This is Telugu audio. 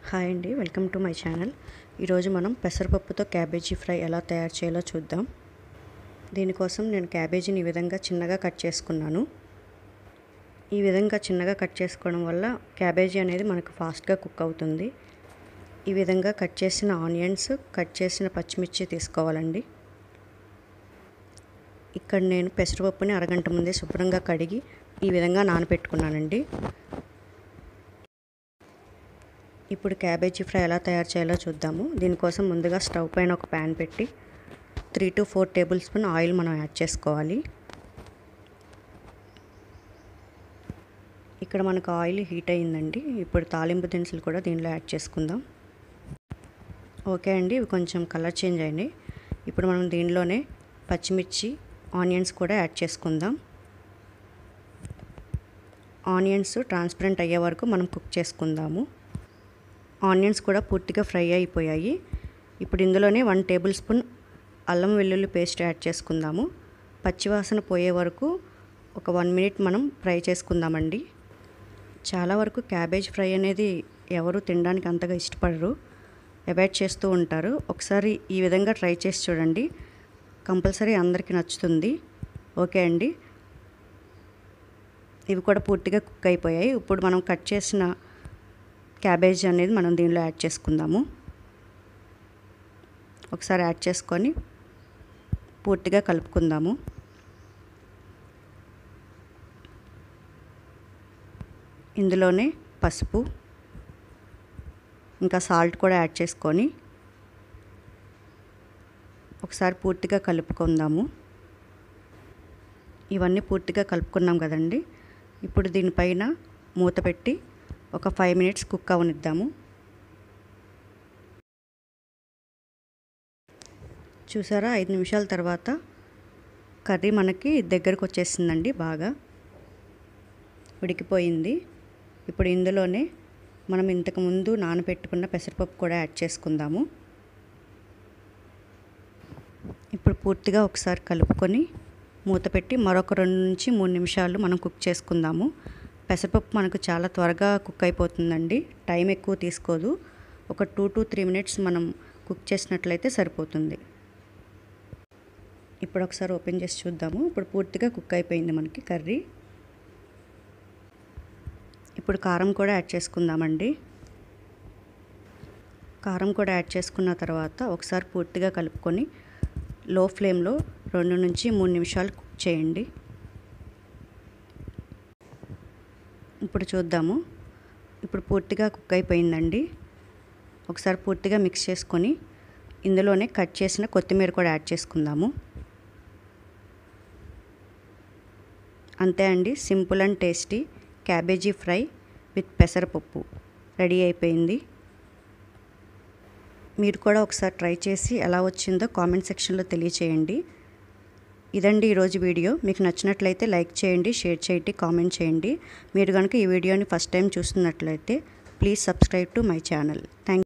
హాయ్ అండి వెల్కమ్ టు మై ఛానల్ ఈరోజు మనం పెసరపప్పుతో క్యాబేజీ ఫ్రై ఎలా తయారు చేయాలో చూద్దాం దీనికోసం నేను క్యాబేజీని ఈ విధంగా చిన్నగా కట్ చేసుకున్నాను ఈ విధంగా చిన్నగా కట్ చేసుకోవడం వల్ల క్యాబేజీ అనేది మనకు ఫాస్ట్గా కుక్ అవుతుంది ఈ విధంగా కట్ చేసిన ఆనియన్స్ కట్ చేసిన పచ్చిమిర్చి తీసుకోవాలండి ఇక్కడ నేను పెసరపప్పుని అరగంట ముందే శుభ్రంగా కడిగి ఈ విధంగా నానబెట్టుకున్నానండి ఇప్పుడు క్యాబేజీ ఫ్రై ఎలా తయారు చేయాలో చూద్దాము దీనికోసం ముందుగా స్టవ్ పైన ఒక ప్యాన్ పెట్టి three to four tablespoon oil మనం యాడ్ చేసుకోవాలి ఇక్కడ మనకు ఆయిల్ హీట్ అయ్యిందండి ఇప్పుడు తాలింపు దినుసులు కూడా దీనిలో యాడ్ చేసుకుందాం ఓకే అండి ఇవి కొంచెం కలర్ చేంజ్ అయ్యింది ఇప్పుడు మనం దీనిలోనే పచ్చిమిర్చి ఆనియన్స్ కూడా యాడ్ చేసుకుందాం ఆనియన్స్ ట్రాన్స్పరెంట్ అయ్యే వరకు మనం కుక్ చేసుకుందాము ఆనియన్స్ కూడా పూర్తిగా ఫ్రై అయిపోయాయి ఇప్పుడు ఇందులోనే వన్ టేబుల్ స్పూన్ అల్లం వెల్లుల్లి పేస్ట్ యాడ్ చేసుకుందాము పచ్చివాసన పోయే వరకు ఒక వన్ మినిట్ మనం ఫ్రై చేసుకుందామండి చాలా వరకు క్యాబేజ్ ఫ్రై అనేది ఎవరు తినడానికి అంతగా ఇష్టపడరు అవాయిడ్ చేస్తూ ఉంటారు ఒకసారి ఈ విధంగా ట్రై చేసి చూడండి కంపల్సరీ అందరికీ నచ్చుతుంది ఓకే అండి ఇవి కూడా పూర్తిగా కుక్ అయిపోయాయి ఇప్పుడు మనం కట్ చేసిన క్యాబేజ్ అనేది మనం దీనిలో యాడ్ చేసుకుందాము ఒకసారి యాడ్ చేసుకొని పూర్తిగా కలుపుకుందాము ఇందులోనే పసుపు ఇంకా సాల్ట్ కూడా యాడ్ చేసుకొని ఒకసారి పూర్తిగా కలుపుకుందాము ఇవన్నీ పూర్తిగా కలుపుకున్నాం కదండి ఇప్పుడు దీనిపైన మూత పెట్టి ఒక ఫైవ్ మినిట్స్ కుక్ అవనిద్దాము చూసారా ఐదు నిమిషాల తర్వాత కర్రీ మనకి దగ్గరకు వచ్చేసిందండి బాగా ఉడికిపోయింది ఇప్పుడు ఇందులోనే మనం ఇంతకుముందు నానబెట్టుకున్న పెసరపప్పు కూడా యాడ్ చేసుకుందాము ఇప్పుడు పూర్తిగా ఒకసారి కలుపుకొని మూత పెట్టి మరొక రెండు నుంచి మూడు నిమిషాలు మనం కుక్ చేసుకుందాము పెసరపప్పు మనకు చాలా త్వరగా కుక్ అయిపోతుందండి టైం ఎక్కువ తీసుకోదు ఒక టూ టు త్రీ మినిట్స్ మనం కుక్ చేసినట్లయితే సరిపోతుంది ఇప్పుడు ఒకసారి ఓపెన్ చేసి చూద్దాము ఇప్పుడు పూర్తిగా కుక్ అయిపోయింది మనకి కర్రీ ఇప్పుడు కారం కూడా యాడ్ చేసుకుందామండి కారం కూడా యాడ్ చేసుకున్న తర్వాత ఒకసారి పూర్తిగా కలుపుకొని లో ఫ్లేమ్లో రెండు నుంచి మూడు నిమిషాలు కుక్ చేయండి ఇప్పుడు చూద్దాము ఇప్పుడు పూర్తిగా కుక్ అయిపోయిందండి ఒకసారి పూర్తిగా మిక్స్ చేసుకొని ఇందులోనే కట్ చేసిన కొత్తిమీర కూడా యాడ్ చేసుకుందాము అంతే అండి simple and tasty cabbage fry with పెసరపప్పు రెడీ అయిపోయింది మీరు కూడా ఒకసారి ట్రై చేసి ఎలా వచ్చిందో కామెంట్ సెక్షన్లో తెలియచేయండి ఇదండి ఈరోజు వీడియో మీకు నచ్చినట్లయితే లైక్ చేయండి షేర్ చేయండి కామెంట్ చేయండి మీరు కనుక ఈ వీడియోని ఫస్ట్ టైం చూస్తున్నట్లయితే please subscribe to my channel thank